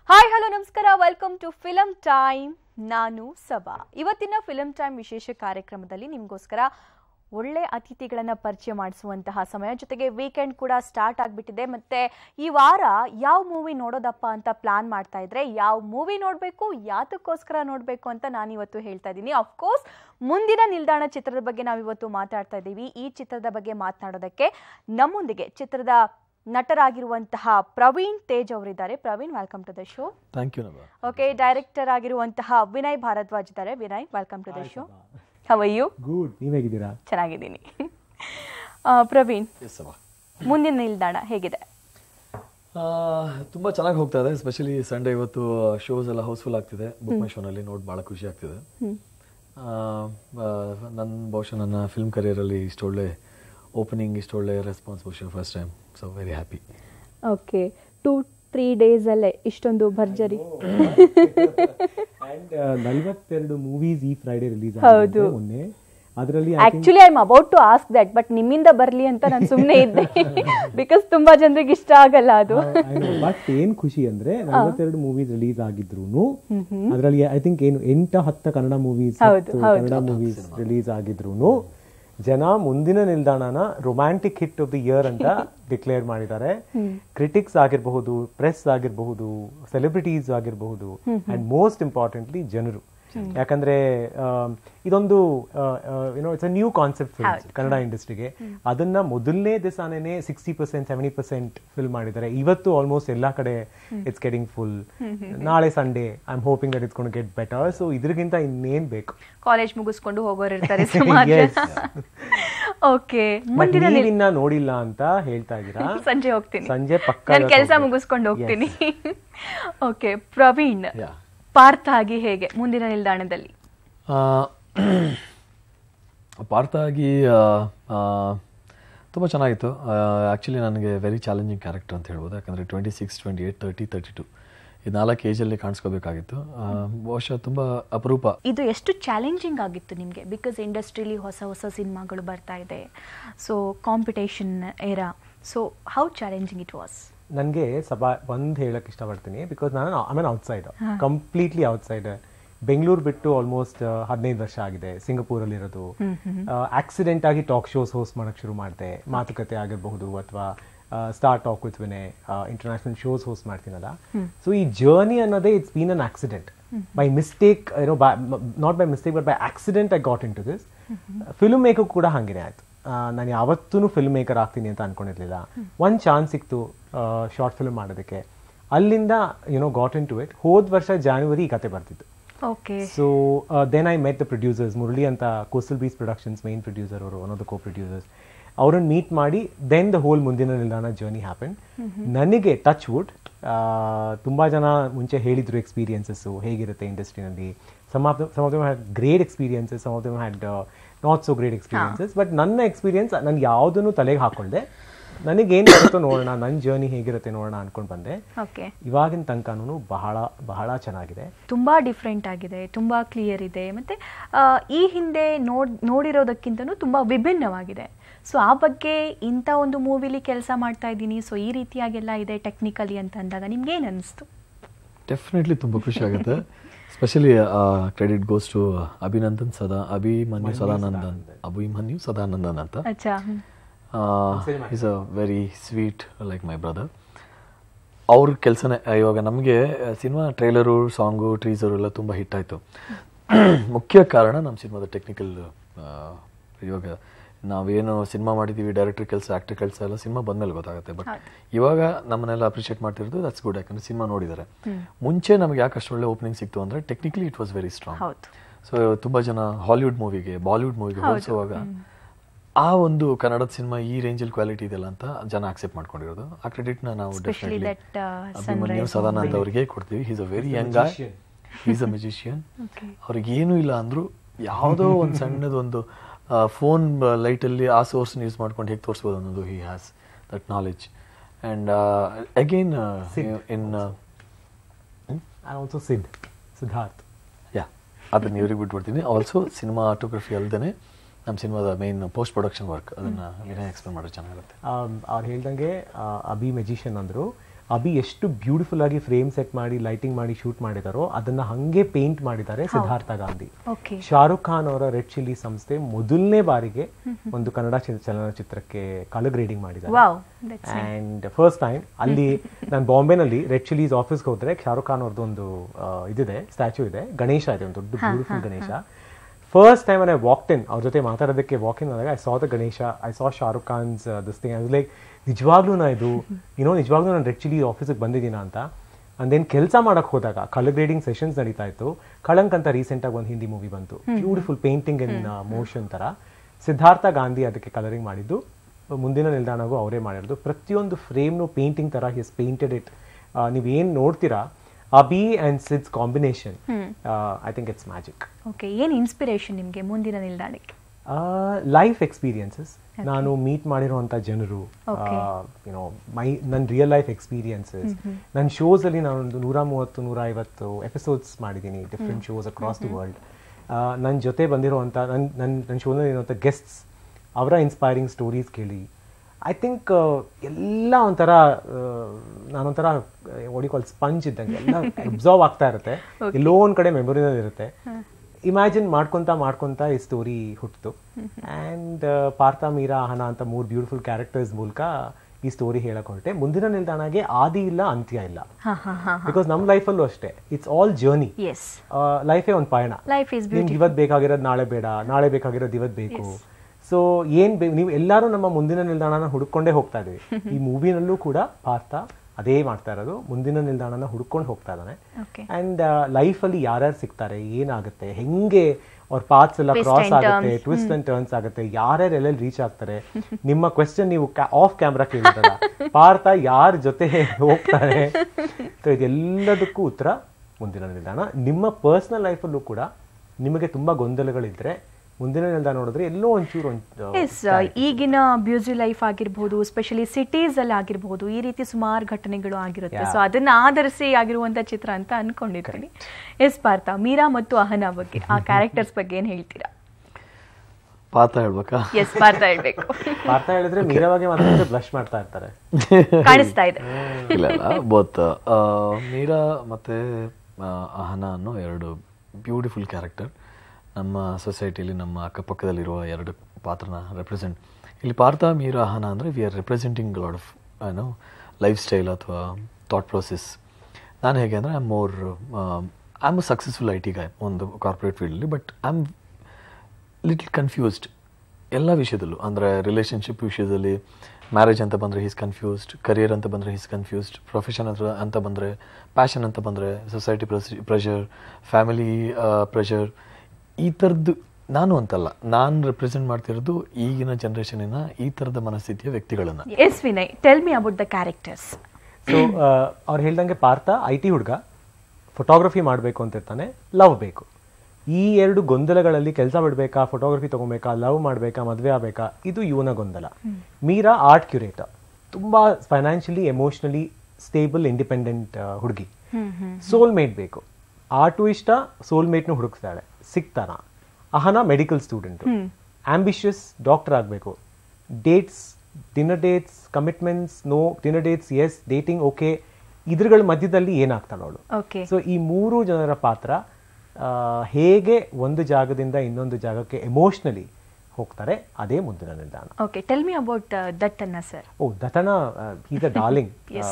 Hi hello ನಮಸ್ಕಾರ welcome to film time ನಾನು ಸಬಾ ಇವತ್ತಿನ ಫಿಲಮ್ ಟೈಮ್ ವಿಶೇಷ ಕಾರ್ಯಕ್ರಮದಲ್ಲಿ ನಿಮಗೋಸ್ಕರ ಒಳ್ಳೆ ಅತಿಥಿಗಳನ್ನ ಪರಿಚಯ ಮಾಡಿಸುವಂತಹ ಸಮಯ ಜೊತೆಗೆ ವೀಕೆಂಡ್ ಕೂಡ ಸ್ಟಾರ್ಟ್ ಆಗಿಬಿಟ್ಟಿದೆ ಮತ್ತೆ ಈ ವಾರ ಯಾವ ಮೂವಿ ನೋಡೋದಪ್ಪ ಅಂತ ಪ್ಲಾನ್ ಮಾಡ್ತಾ ಇದ್ರೆ ಯಾವ ಮೂವಿ ನೋಡಬೇಕು ಯಾತಕ್ಕೋಸ್ಕರ ನೋಡಬೇಕು ಅಂತ ನಾನು ಇವತ್ತು ಹೇಳ್ತಾ ಇದ್ದೀನಿ ಅಫ್ಕೋರ್ಸ್ ಮುಂದಿನ ನಿಲ್ದಾಣ ಚಿತ್ರದ ಬಗ್ಗೆ ನಾವಿವತ್ತು ಮಾತಾಡ್ತಾ ಇದ್ದೀವಿ ಈ ಚಿತ್ರದ ಬಗ್ಗೆ ಮಾತನಾಡೋದಕ್ಕೆ ನಮ್ಮೊಂದಿಗೆ ಚಿತ್ರದ ನಟರಾಗಿರುವಂತಹ ಪ್ರವೀಣ್ ತೇಜ್ ಅವರಿದ್ದಾರೆ Praveen welcome to the show thank you ನವ ಓಕೆ ಡೈರೆಕ್ಟರ್ ಆಗಿರುವಂತಹ ವಿನಯ್ ಭಾರದ್ವಾಜ್ ಇದ್ದಾರೆ Vinay welcome to the show how are you good ನೀವ್ ಹೇಗಿದ್ದೀರಾ ಚೆನ್ನಾಗಿದ್ದೀನಿ ಆ, ಪ್ರವೀಣ್ ಎಸ್ ಅವ ಮುಂದಿನ ನಿಲ್ದಾಣ ಹೇಗಿದೆ ತುಂಬ ಚೆನ್ನಾಗಿ ಹೋಗ್ತಾ ಇದೆ ಎಸ್ಪೆಷಲಿ ಸಂಡೇ ಇವತ್ತು ಶೋಸ್ ಎಲ್ಲ ಹೌಸ್ಫುಲ್ ಆಗ್ತಿದೆ ಬುಕ್ ಮೈ ಶೋನಲ್ಲಿ ನೋಡಿ ಭಾಳ ಖುಷಿ ಆಗ್ತಿದೆ ನನ್ನ ಬಹುಶಃ ನನ್ನ ಫಿಲ್ಮ್ ಕರಿಯರಲ್ಲಿ ಇಷ್ಟೊಳ್ಳೆ ಓಪನಿಂಗ್ ಇಷ್ಟೊಳ್ಳೆ ರೆಸ್ಪಾನ್ಸ್ ಬಹುಶಃ first time so very happy okay two three ಡೇಸಲ್ಲೇ ಇಷ್ಟೊಂದು ಭರ್ಜರಿ ಅಂಡ್ ನಲ್ವತ್ತೆರಡು ಮೂವೀಸ್ ಈ ಫ್ರೈಡೆ ರಿಲೀಸ್ ಹೌದು. ಆಗಿದೆ ಮೊನ್ನೆ ಅದರಲ್ಲಿ actually I am about to ask that but ನಿಮ್ಮಿಂದ ಬರಲಿ ಅಂತ ನಾನು ಸುಮ್ಮನೆ ಇದ್ದೆ ಬಿಕಾಸ್ ತುಂಬಾ ಜನರಿಗೆ ಇಷ್ಟ ಆಗಲ್ಲ ಅದು ಬಟ್ ಏನ್ ಖುಷಿ ಅಂದ್ರೆ ನಲ್ವತ್ತೆರಡು ಮೂವೀಸ್ ರಿಲೀಸ್ ಆಗಿದ್ರು ಅದರಲ್ಲಿ ಐ ಥಿಂಕ್ ಏನು ಎಂಟ ಹತ್ತ ಕನ್ನಡ ಮೂವೀಸ್ ಹೌದು, ಹೌದು. ಕನ್ನಡ ಮೂವೀಸ್ ರಿಲೀಸ್ ಆಗಿದ್ರು ಜನ ಮುಂದಿನ ನಿಲ್ದಾಣನ romantic hit of the year ಅಂತ ಡಿಕ್ಲೇರ್ ಮಾಡಿದ್ದಾರೆ ಕ್ರಿಟಿಕ್ಸ್ ಆಗಿರಬಹುದು ಪ್ರೆಸ್ ಆಗಿರಬಹುದು ಸೆಲೆಬ್ರಿಟೀಸ್ ಆಗಿರಬಹುದು ಅಂಡ್ ಮೋಸ್ಟ್ ಇಂಪಾರ್ಟೆಂಟ್ಲಿ ಜನರು ಯಾಕಂದ್ರೆ ಆಮ್, ಇದೊಂದು you know it's a new concept Kannada ಇಂಡಸ್ಟ್ರಿಗೆ ಅದನ್ನ ಮೊದಲನೇ ದಿವಸನೇ sixty percent seventy percent fill ಮಾಡಿದ್ದಾರೆ ಇವತ್ತು ಆಲ್ಮೋಸ್ಟ್ ಎಲ್ಲಾ ಕಡೆ ಇಟ್ಸ್ ಗೆಟಿಂಗ್ ಫುಲ್ ನಾಳೆ Sunday I am hoping that it's gonna get better so ಇದ್ರಿಗಿಂತ ಇನ್ನೇನ್ ಬೇಕು ಕಾಲೇಜ್ ಮುಗಿಸ್ಕೊಂಡು ಹೋಗೋರು ಇರ್ತಾರೆ ಸುಮಾರು Yes. ಓಕೆ ಬಟ್ ಮುಂದಿನ ನಿಲ್- ನೀವಿನ್ನ ನೋಡಿಲ್ಲ ಅಂತ ಹೇಳ್ತಾ ಇದ್ದೀರಾ ಸಂಜೆ ಹೋಗ್ತೀನಿ ಸಂಜೆ ಪಕ್ಕ ನಾನು ಕೆಲಸ ಹೋಗ್ಬೇಕು. ಮುಗಿಸ್ಕೊಂಡು ಹೋಗ್ತೀನಿ ಓಕೆ ಪ್ರವೀಣ್ ಯಾ ಪಾರ್ಥ ಆಗಿ ಹೇಗೆ ಮುಂದಿನ ನಿಲ್ದಾಣದಲ್ಲಿ ಪಾರ್ಥ ಆಗಿ ತುಂಬ ಚೆನ್ನಾಗಿತ್ತು ಆ್ಯಕ್ಚುಲಿ ನನಗೆ ವೆರಿ ಚಾಲೆಂಜಿಂಗ್ ಕ್ಯಾರೆಕ್ಟರ್ ಅಂತ ಹೇಳ್ಬೋದು ಯಾಕಂದರೆ twenty six twenty eight thirty thirty two ಈ ನಾಲ್ಕು ಏಜಲ್ಲಿ ಕಾಣಿಸ್ಕೋಬೇಕಾಗಿತ್ತು ಆ, ಬಹುಶಃ ತುಂಬ ಅಪರೂಪ ಇದು ಎಷ್ಟು ಚಾಲೆಂಜಿಂಗ್ ಆಗಿತ್ತು ನಿಮಗೆ ಬಿಕಾಸ್ ಇಂಡಸ್ಟ್ರಿಲಿ ಹೊಸ ಹೊಸ ಸಿನಿಮಾಗಳು ಬರ್ತಾ ಇದೆ so competition era so how challenging it was ನನಗೆ ಸಭಾ ಒಂದ್ ಹೇಳಕ್ ಇಷ್ಟಪಡ್ತೀನಿ ಬಿಕಾಸ್ ನಾನು I mean outside completely outsider Bengaluru ಬಿಟ್ಟು ಆಲ್ಮೋಸ್ಟ್ ಹದಿನೈದು ವರ್ಷ ಆಗಿದೆ ಸಿಂಗಪೂರಲ್ಲಿ ಇರೋದು ಆಕ್ಸಿಡೆಂಟ್ ಆಗಿ ಟಾಕ್ ಶೋಸ್ ಹೋಸ್ಟ್ ಮಾಡಕ್ ಶುರು ಮಾಡಿದೆ ಮಾತುಕತೆ ಆಗಿರಬಹುದು ಅಥವಾ star talk with Vinay international shows host ಮಾಡ್ತೀನಲ್ಲ ಸೊ ಈ ಜರ್ನಿ ಅನ್ನೋದೇ it's been an accident by mistake ಏನೋ not by mistake but by accident I got into this filmmaker ಕೂಡ ಹಂಗೇನೆ ಆಯ್ತು ನಾನು ಯಾವತ್ತೂ ಫಿಲ್ಮ್ ಮೇಕರ್ ಆಗ್ತೀನಿ ಅಂತ ಅನ್ಕೊಂಡಿರ್ಲಿಲ್ಲ ಒಂದು ಚಾನ್ಸ್ ಸಿಕ್ತು ಶಾರ್ಟ್ ಫಿಲ್ಮ್ ಮಾಡೋದಕ್ಕೆ ಅಲ್ಲಿಂದ you know got into it ಹೋದ ವರ್ಷ ಜಾನ್ವರಿ ಈ ಕತೆ ಬರ್ತಿತ್ತು okay so then I met the producers Murali ಅಂತ Coastal Bees Productions main producer ಅವರು one of the co producers ಅವ್ರನ್ನ ಮೀಟ್ ಮಾಡಿ then the whole Mundina Nildana journey happen ನನಗೆ ಟಚ್ ವುಡ್ ತುಂಬಾ ಜನ ಮುಂಚೆ ಹೇಳಿದ್ರು ಎಕ್ಸ್ಪೀರಿಯನ್ಸಸ್ಸು ಹೇಗಿರುತ್ತೆ ಇಂಡಸ್ಟ್ರಿನಲ್ಲಿ some of some of them had great experiences some of them had not so great experiences but ನನ್ನ ಎಕ್ಸ್ಪೀರಿಯನ್ಸ್ ನಾನು ಯಾವುದನ್ನು ತಲೆಗೆ ಹಾಕೊಂಡೆ ನನಗೇನು ಬರುತ್ತೋ ನೋಡೋಣ ನನ್ನ ಜರ್ನಿ ಹೇಗಿರುತ್ತೆ ನೋಡೋಣ ಅನ್ಕೊಂಡು ಬಂದೆ ಓಕೆ ಇವಾಗಿನ ತನಕನೂ ಬಹಳ ಬಹಳ ಚೆನ್ನಾಗಿದೆ ತುಂಬಾ ಡಿಫ್ರೆಂಟ್ ಆಗಿದೆ ತುಂಬಾ ಕ್ಲಿಯರ್ ಇದೆ ಮತ್ತೆ ಆ, ಈ ಹಿಂದೆ ನೋಡ್ ನೋಡಿರೋದಕ್ಕಿಂತನೂ ತುಂಬಾ ವಿಭಿನ್ನವಾಗಿದೆ ಸೊ ಆ ಬಗ್ಗೆ ಇಂಥ ಒಂದು ಮೂವಿಲಿ ಕೆಲಸ ಮಾಡ್ತಾ ಇದ್ದೀನಿ ಸೊ ಈ ರೀತಿಯಾಗೆಲ್ಲ ಇದೆ ಟೆಕ್ನಿಕಲಿ ಅಂತ ಅಂದಾಗ ನಿಮ್ಗೆ ಏನು ಅನಿಸ್ತು ಡೆಫಿನೆಟ್ಲಿ ತುಂಬ ಖುಷಿ ಆಗುತ್ತೆ especially credit goes to Abhinandan Sada Abhimanyu Sadanandan Abhimanyu Sadanandan ಅಂತ ಅಚ್ಚಾ is a very sweet like my brother ಅವ್ರ ಕೆಲಸನೇ ಇವಾಗ ನಮಗೆ ಸಿನಿಮಾ ಟ್ರೈಲರು ಸಾಂಗು ಟ್ರೀಸರು ಎಲ್ಲ ತುಂಬ ಹಿಟ್ ಆಯಿತು ಮುಖ್ಯ ಕಾರಣ ನಮ್ಮ ಸಿನಿಮಾದ ಟೆಕ್ನಿಕಲ್ ಇವಾಗ ನಾವೇನು ಸಿನಿಮಾ ಮಾಡಿದ್ದೀವಿ ಡೈರೆಕ್ಟರ್ ಕೆಲಸ ಆ್ಯಕ್ಟರ್ ಕೆಲಸ ಎಲ್ಲ ಸಿನಿಮಾ ಬಂದಮೇಲೆ ಗೊತ್ತಾಗುತ್ತೆ ಬಟ್ ಇವಾಗ ನಮ್ಮನ್ನೆಲ್ಲ ಅಪ್ರಿಷಿಯೇಟ್ ಮಾಡ್ತಿರೋದು ದಟ್ಸ್ ಗುಡ್ ಯಾಕಂದ್ರೆ ಸಿನಿಮಾ ನೋಡಿದ್ದಾರೆ ಮುಂಚೆ ನಮಗೆ ಯಾಕೆ ಅಷ್ಟು ಒಳ್ಳೆ ಓಪನಿಂಗ್ ಸಿಕ್ತು ಅಂದರೆ technically it was very strong ಹೌದು ಸೊ ತುಂಬ ಜನ ಹಾಲಿವುಡ್ ಮೂವಿಗೆ ಬಾಲಿವುಡ್ ಮೂವಿಗೆ ಹೋಲಿಸುವಾಗ ಆ ಒಂದು ಕನ್ನಡದ ಸಿನಿಮಾ ಈ ರೇಂಜಲ್ಲಿ ಕ್ವಾಲಿಟಿ ಇದೆಯಲ್ಲ ಅಂತ ಜನ ಅಕ್ಸೆಪ್ಟ್ ಮಾಡ್ಕೊಂಡಿರೋದು ಆ ಕ್ರೆಡಿಟ್ನ ನಾವು Especially definitely that, uh, Abhimanyu sunrise Sadananda ಅವರಿಗೆ ಕೊಡ್ತೀವಿ is a very young is a musician Okay. ಅವ್ರಿಗೆ ಏನೂ ಇಲ್ಲ ಅಂದ್ರು ಯಾವುದೋ ಒಂದು ಸಣ್ಣದೊಂದು ಫೋನ್ ಲೈಟಲ್ಲಿ ಆ ಸೋರ್ಸ್ನ ಯೂಸ್ ಮಾಡ್ಕೊಂಡು ಹೇಗೆ ತೋರಿಸ್ಬೋದು ಅನ್ನೋದು he has that knowledge and again in and also Sid Siddharth yeah ಅದನ್ನ ಇವ್ರಿಗೆ ಬಿಟ್ಬಿಡ್ತೀನಿ ಆಲ್ಸೋ ಸಿನಿಮಾಟೋಗ್ರಫಿ ಅಲ್ಲದೆ ನಮ್ಮ ಸಿನಿಮಾದ ಮೇನ್ ಪೋಸ್ಟ್ ಪ್ರೊಡಕ್ಷನ್ ವರ್ಕ್ ಅದನ್ನ ವಿನಯ್ ಎಕ್ಸ್ಪ್ಲೇನ್ ಮಾಡೋದು ಚೆನ್ನಾಗಿರುತ್ತೆ ಅವ್ರು ಹೇಳ್ದಂಗೆ ಆ, ಅಭಿ ಮೆಜಿಷಿಯನ್ ಅಂದ್ರು ಅಭಿ ಎಷ್ಟು ಬ್ಯೂಟಿಫುಲ್ ಆಗಿ ಫ್ರೇಮ್ ಸೆಟ್ ಮಾಡಿ ಲೈಟಿಂಗ್ ಮಾಡಿ ಶೂಟ್ ಮಾಡಿದಾರೋ ಅದನ್ನ ಹಂಗೆ ಪೇಂಟ್ ಮಾಡಿದ್ದಾರೆ ಸಿದ್ಧಾರ್ಥ ಗಾಂಧಿ ಓಕೆ ಶಾರುಖ್ ಖಾನ್ ಅವರ ರೆಡ್ ಚಿಲ್ಲಿ ಸಂಸ್ಥೆ ಮೊದಲನೇ ಬಾರಿಗೆ ಒಂದು ಕನ್ನಡ ಚಲ- ಚಲನಚಿತ್ರಕ್ಕೆ ಕಲರ್ ಗ್ರೇಡಿಂಗ್ ಮಾಡಿದ್ದಾರೆ ವಾವ್ ಅಂಡ್ ಫಸ್ಟ್ ಟೈಮ್ ಅಲ್ಲಿ ನಾನು ಬಾಂಬೆನಲ್ಲಿ ರೆಡ್ ಚಿಲೀಸ್ ಆಫೀಸ್ಗೆ ಹೋದ್ರೆ ಶಾರುಖ್ ಖಾನ್ ಅವ್ರದ್ದು ಒಂದು ಆ, ಇದಿದೆ ಸ್ಟ್ಯಾಚು ಇದೆ ಗಣೇಶ ಇದೆ ಒಂದು ದೊಡ್ಡ beautiful Ganesha first time I walk in ಅವ್ರ ಜೊತೆ ಮಾತಾಡೋದಕ್ಕೆ ವಾಕ್ ಇನ್ ಆದಾಗ I saw the Ganesha I saw Shahrukh Khan's this thing I like ನಿಜವಾಗ್ಲೂ ನಾ ಇದು ಏನೋ ನಿಜವಾಗ್ಲೂ ನಾನು ರೆಡ್ ಚಿಲ್ಲಿ ಆಫೀಸಿಗೆ ಬಂದಿದ್ದೀನ ಅಂತ ಅಂದೇನ್ ಕೆಲಸ ಮಾಡಕ್ ಹೋದಾಗ ಕಲರ್ ಗ್ರೇಡಿಂಗ್ ಸೆಷನ್ಸ್ ನಡೀತಾ ಇತ್ತು ಕಳಂಕ್ ಅಂತ ರೀಸೆಂಟ್ ಆಗಿ ಒಂದು ಹಿಂದಿ ಮೂವಿ ಬಂತು ಬ್ಯೂಟಿಫುಲ್ ಪೇಂಟಿಂಗ್ ಇನ್ ಮೋಷನ್ ತರ ಸಿದ್ಧಾರ್ಥ ಗಾಂಧಿ ಅದಕ್ಕೆ ಕಲರಿಂಗ್ ಮಾಡಿದ್ದು ಮುಂದಿನ ನಿಲ್ದಾಣಗೂ ಅವರೇ ಮಾಡಿರೋದು ಪ್ರತಿಯೊಂದು ಫ್ರೇಮ್ನು ಪೇಂಟಿಂಗ್ ತರ ಹಿಸ್ ಪೇಂಟೆಡ್ ಇಟ್ ನೀವೇನ್ ನೋಡ್ತೀರಾ Abhi and Sid's combination I think it's magic okay ಏನು ಇನ್ಸ್ಪಿರೇಷನ್ ನಿಮಗೆ ಮುಂದಿನ ನಿಲ್ದಾಣಕ್ಕೆ ಲೈಫ್ ಎಕ್ಸ್ಪೀರಿಯನ್ಸಸ್ ನಾನು ಮೀಟ್ ಮಾಡಿರುವಂತ ಜನರು ಯುನೋ ಮೈ ನನ್ನ ರಿಯಲ್ ಲೈಫ್ ಎಕ್ಸ್ಪೀರಿಯನ್ಸಸ್ ನನ್ನ ಶೋಸ್ ಅಲ್ಲಿ ನಾನು ಒಂದು ನೂರ ಮೂವತ್ತು ನೂರ ಐವತ್ತು ಎಪಿಸೋಡ್ಸ್ ಮಾಡಿದ್ದೀನಿ different shows across the world ನನ್ನ ಜೊತೆ ಬಂದಿರುವಂಥ ನನ್ನ ನನ್ನ ನನ್ನ ಶೋನಲ್ಲಿ ಇರುವಂಥ ಗೆಸ್ಟ್ಸ್ ಅವರ ಇನ್ಸ್ಪೈರಿಂಗ್ ಸ್ಟೋರೀಸ್ ಕೇಳಿ ಐ ಥಿಂಕ್ ಎಲ್ಲ ಒಂಥರ ಆ, ನಾನೊಂಥರ ಕಾಲ್ ಸ್ಪಂಜ್ ಇದ್ದಂಗೆ ಎಲ್ಲ ಅಬ್ಸಾರ್ವ್ ಆಗ್ತಾ ಇರುತ್ತೆ ಎಲ್ಲೋ ಒಂದ್ ಕಡೆ ಮೆಮೊರಿನಲ್ಲಿ ಇರುತ್ತೆ ಇಮ್ಯಾಜಿನ್ ಮಾಡ್ಕೊಂತ ಮಾಡ್ಕೊಂತ ಈ ಸ್ಟೋರಿ ಹುಟ್ಟಿತು ಆ್ಯಂಡ್ ಪಾರ್ಥ ಮೀರಾ ಅಹನ ಅಂತ ಮೂರು ಬ್ಯೂಟಿಫುಲ್ ಕ್ಯಾರೆಕ್ಟರ್ಸ್ ಮೂಲಕ ಈ ಸ್ಟೋರಿ ಹೇಳಕ್ ಹೊರಟೆ ಮುಂದಿನ ನಿಲ್ದಾಣಗೆ ಆದಿ ಇಲ್ಲ ಅಂತ್ಯ ಇಲ್ಲ ಹಾ ಹಾ ಹಾ ಬಿಕಾಸ್ ನಮ್ಮ ಲೈಫಲ್ಲೂ ಅಷ್ಟೇ ಇಟ್ಸ್ ಆಲ್ ಜರ್ನಿ ಎಸ್ ಲೈಫೇ ಒಂದು ಪಯಣ ಲೈಫ್ ಈಸ್ ನಿಮ್ಗೆ ಇವತ್ತು ಬೇಕಾಗಿರೋದು ನಾಳೆ ಬೇಡ ನಾಳೆ ಬೇಕಾಗಿರೋದು ಇವತ್ತು ಬೇಕು ಸೊ ಏನ್ ಬೇ ನೀವು ಎಲ್ಲರೂ ನಮ್ಮ ಮುಂದಿನ ನಿಲ್ದಾಣನ ಹುಡುಕೊಂಡೇ ಹೋಗ್ತಾ ಇದೀವಿ ಈ ಮೂವಿನಲ್ಲೂ ಕೂಡ ಪಾರ್ಥ ಅದೇ ಮಾಡ್ತಾ ಇರೋದು ಮುಂದಿನ ನಿಲ್ದಾಣನ ಹುಡ್ಕೊಂಡು ಹೋಗ್ತಾ ಇದ್ದಾನೆ ಓಕೆ ಅಂಡ್ ಲೈಫ್ ಅಲ್ಲಿ ಯಾರ್ಯಾರು ಸಿಗ್ತಾರೆ ಏನಾಗುತ್ತೆ ಹೆಂಗೆ ಅವ್ರ ಪಾರ್ಟ್ಸ್ ಎಲ್ಲ Twist ಕ್ರಾಸ್ and ಆಗುತ್ತೆ ಟ್ವಿಸ್ಟ್ ಅಂಡ್ ಟರ್ನ್ಸ್ ಆಗುತ್ತೆ ಯಾರ್ಯಾರು ಎಲ್ಲೆಲ್ಲಿ ರೀಚ್ ಆಗ್ತಾರೆ ನಿಮ್ಮ ಕ್ವೆಶ್ಚನ್ ನೀವು ಆಫ್ ಕ್ಯಾಮ್ರಾ ಕೇಳಿದ್ರಲ್ಲ ಪಾರ್ಥ ಯಾರ ಜೊತೆ ಹೋಗ್ತಾರೆ ಸೊ ಇದೆಲ್ಲದಕ್ಕೂ ಉತ್ತರ ಮುಂದಿನ ನಿಲ್ದಾಣ ನಿಮ್ಮ ಪರ್ಸನಲ್ ಲೈಫಲ್ಲೂ ಕೂಡ ನಿಮಗೆ ತುಂಬಾ ಗೊಂದಲಗಳಿದ್ರೆ ಮುಂದಿನ ನಿಲ್ದಾಣ ನೋಡಿದ್ರೆ ಎಲ್ಲೋ ಒಂಚೂರು ಒಂದು ಎಸ್ ಈಗಿನ ಬ್ಯೂಸಿ ಲೈಫ್ ಆಗಿರ್ಬೋದು ಸ್ಪೆಷಲಿ ಸಿಟೀಸ್ ಅಲ್ಲಿ ಆಗಿರ್ಬೋದು ಈ ರೀತಿ ಸುಮಾರು ಘಟನೆಗಳು ಆಗಿರುತ್ತೆ ಸೊ ಅದನ್ನ ಆಧರಿಸಿ ಆಗಿರುವಂತ ಚಿತ್ರ ಅಂತ ಅನ್ಕೊಂಡಿರ್ತೀನಿ ಎಸ್ ಪಾರ್ಥ ಮೀರಾ ಮತ್ತು ಅಹನಾ ಬಗ್ಗೆ ಆ ಕ್ಯಾರೆಕ್ಟರ್ಸ್ ಬಗ್ಗೆ ಏನ್ ಹೇಳ್ತೀರಾ ಪಾತ ಹೇಳ್ಬೇಕಾ ಎಸ್ ಪಾರ್ಥ ಹೇಳ್ಬೇಕು ಪಾರ್ಥ ಹೇಳಿದ್ರೆ ಮೀರವಾಗಿ ಮಾತಾಡಿದ್ರೆ ಬ್ಲಶ್ ಮಾಡ್ತಾ ಇರ್ತಾರೆ ಕಾಣಿಸ್ತಾ ಇದೆ ಇಲ್ಲ ಇಲ್ಲ ಬೋತ್ ಮೀರಾ ಮತ್ತೆ ಆ, ಅಹನ ಅನ್ನೋ ಎರಡು ಬ್ಯೂಟಿಫುಲ್ ಕ್ಯಾರೆಕ್ಟರ್ ನಮ್ಮ ಸೊಸೈಟಿಲಿ ನಮ್ಮ ಅಕ್ಕಪಕ್ಕದಲ್ಲಿರುವ ಎರಡು ಪಾತ್ರನ ರೆಪ್ರೆಸೆಂಟ್ ಇಲ್ಲಿ ಪಾರ್ಥ ಮೀರಾ ಅಹನ ಅಂದರೆ we are representing lot of ಏನೋ ಲೈಫ್ ಸ್ಟೈಲ್ ಅಥವಾ ಥಾಟ್ ಪ್ರೊಸೆಸ್ ನಾನು ಹೇಗೆ ಅಂದರೆ I am more I am successful IT guy ಒಂದು ಕಾರ್ಪೊರೇಟ್ ಫೀಲ್ಡಲ್ಲಿ but I am little confused ಎಲ್ಲ ವಿಷಯದಲ್ಲೂ ಅಂದರೆ ರಿಲೇಷನ್ಶಿಪ್ ವಿಷಯದಲ್ಲಿ ಮ್ಯಾರೇಜ್ ಅಂತ ಬಂದರೆ ಹೀಸ್ ಕನ್ಫ್ಯೂಸ್ಡ್ ಕರಿಯರ್ ಅಂತ ಬಂದರೆ ಹೀಸ್ ಕನ್ಫ್ಯೂಸ್ಡ್ ಪ್ರೊಫೆಷನ್ ಅಂತ ಅಂತ ಬಂದರೆ ಪ್ಯಾಷನ್ ಅಂತ ಬಂದರೆ ಸೊಸೈಟಿ ಪ್ರೆಷರ್ ಫ್ಯಾಮಿಲಿ ಪ್ರೆಷರ್ ಈ ಥರದ್ದು ನಾನು ಅಂತಲ್ಲ ನಾನು ರೆಪ್ರೆಸೆಂಟ್ ಮಾಡ್ತಿರೋದು ಈಗಿನ ಜನ್ರೇಷನಿನ ಈ ಥರದ ಮನಸ್ಥಿತಿಯ ವ್ಯಕ್ತಿಗಳನ್ನು yes Vinay tell me about the characters so ಅವ್ರು ಹೇಳ್ದಂಗೆ ಪಾರ್ಥ ಐ ಟಿ ಹುಡುಗ ಫೋಟೋಗ್ರಫಿ ಮಾಡಬೇಕು ಅಂತ ಇರ್ತಾನೆ ಲವ್ ಬೇಕು ಈ ಎರಡು ಗೊಂದಲಗಳಲ್ಲಿ ಕೆಲಸ ಬಿಡಬೇಕಾ ಫೋಟೋಗ್ರಫಿ ತಗೊಬೇಕಾ ಲವ್ ಮಾಡಬೇಕಾ ಮದುವೆ ಆಗಬೇಕಾ ಇದು ಇವನ ಗೊಂದಲ ಮೀರಾ ಆರ್ಟ್ ಕ್ಯೂರೇಟರ್ ತುಂಬಾ ಫೈನಾನ್ಷಿಯಲಿ ಎಮೋಷನಲಿ ಸ್ಟೇಬಲ್ ಇಂಡಿಪೆಂಡೆಂಟ್ ಹುಡುಗಿ ಸೋಲ್ಮೇಟ್ ಬೇಕು ಆರ್ಟು ಇಷ್ಟ ಸೋಲ್ಮೇಟ್ನು ಹುಡುಕ್ತಾಳೆ ಸಿಗ್ತಾನ Ahana medical student ambitious doctor ಆಗಬೇಕು dates dinner dates commitments no dinner dates yes dating okay ಇದ್ರಗಳ ಮಧ್ಯದಲ್ಲಿ ಏನಾಗ್ತಾಳೆ ಅವಳು ಓಕೆ ಸೊ ಈ ಮೂರು ಜನರ ಪಾತ್ರ ಆ, ಹೇಗೆ ಒಂದು ಜಾಗದಿಂದ ಇನ್ನೊಂದು ಜಾಗಕ್ಕೆ ಎಮೋಷ್ನಲಿ ಹೋಗ್ತಾರೆ ಅದೇ Mundina Nildana okay tell me about Dattanna sir oh Dattanna is a darling